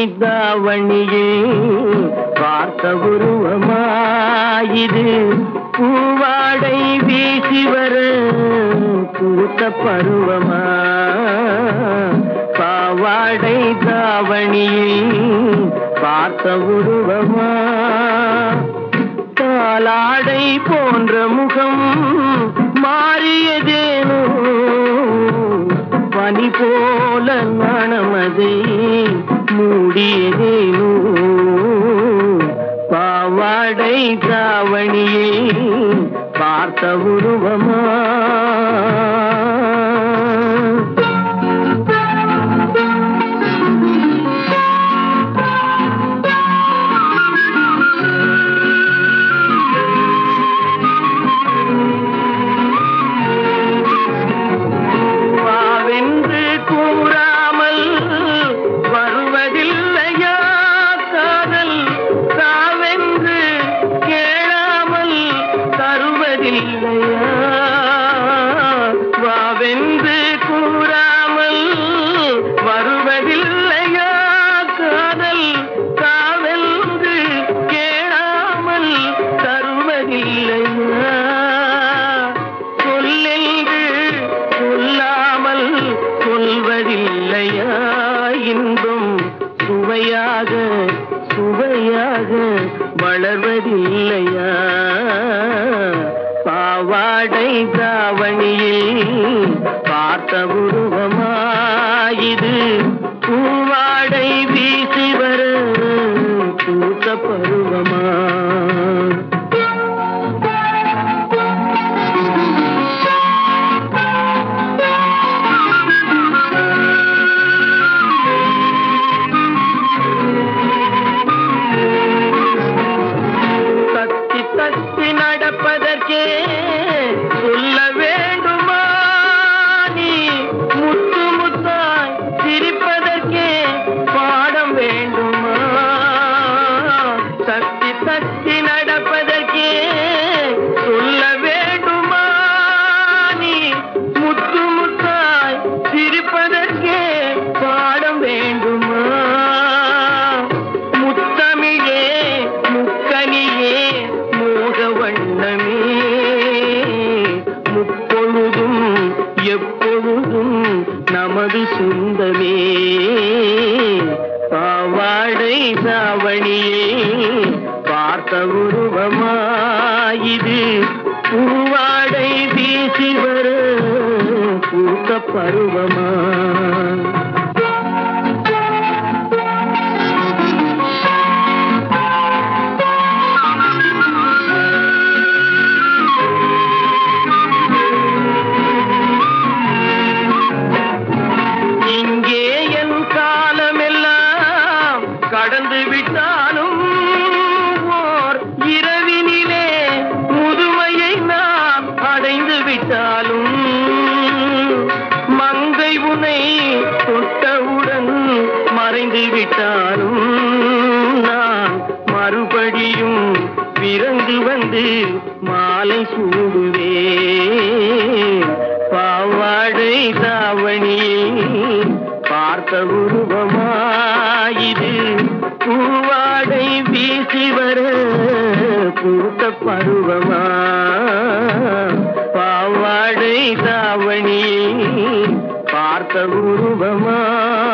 தாவணியில் பார்த்த உருவமாயிது பூவாடை வீசி வர பூத்த பருவமா பாவாடை தாவணியில் பார்த்த உருவமா பாலாடை போன்ற முகம் மாறியதேனோ பனி போல நாணமதை மூடியதேனோ பாவாடை தாவணியை பார்த்த உருவமா வாவென்று கூறாமல் வருவதில்லையா காதல் தாவென்று கேளாமல் தருவதில்லையா வாவென்று கூறாமல் வருவதில்லையா காதல் தாவென்று கேளாமல் தருவதில்லையா சொல்லென்று சொல்லாமல் சொல்வதில்லையா இன்பம் சுவையாக சுவையாக வளர்வதில்லையா பாவாடை தாவணியில் பார்த்த உருவமாயிது பூவாடை வீசி வர பூத்த பருவமா தத்தி தத்தி நடப்பதற்கே சொல்ல வேண்டுமா நீ முத்து முத்தாய் சிரிப்பதற்கே பாடம் வேண்டுமா தத்தி தத்தி நடப்பதற்கே சொல்ல வேண்டுமா நீ முத்து முத்தாய் சிரிப்பதற்கே பாடம் வேண்டுமா முத்தமிழே முக்கனியே மோக வண்ணமே முப்பொழுதும் எப்பொழுதும் நமது சொந்தமே பாவாடை சாவணியே பார்த்த உருவமாயிது பூவாடை வீசி வர பூத்த பருவமா இங்கே என் காலமெல்லாம் கடந்து விட்டாலும் ஓர் இரவினிலே முதுமையை நான் அடைந்து விட்டாலும் மங்கை உனை தொட்டவுடன் மறைந்து விட்டாலும் நான் மறுபடியும் பிறந்து வந்து மாலை சூடுவேன் பாவாடை தாவணியில் பார்த்த உருவமாயிது பூவாடை வீசி வர பூத்த பருவமா பாவாடை தாவணியில் பார்த்த உருவமா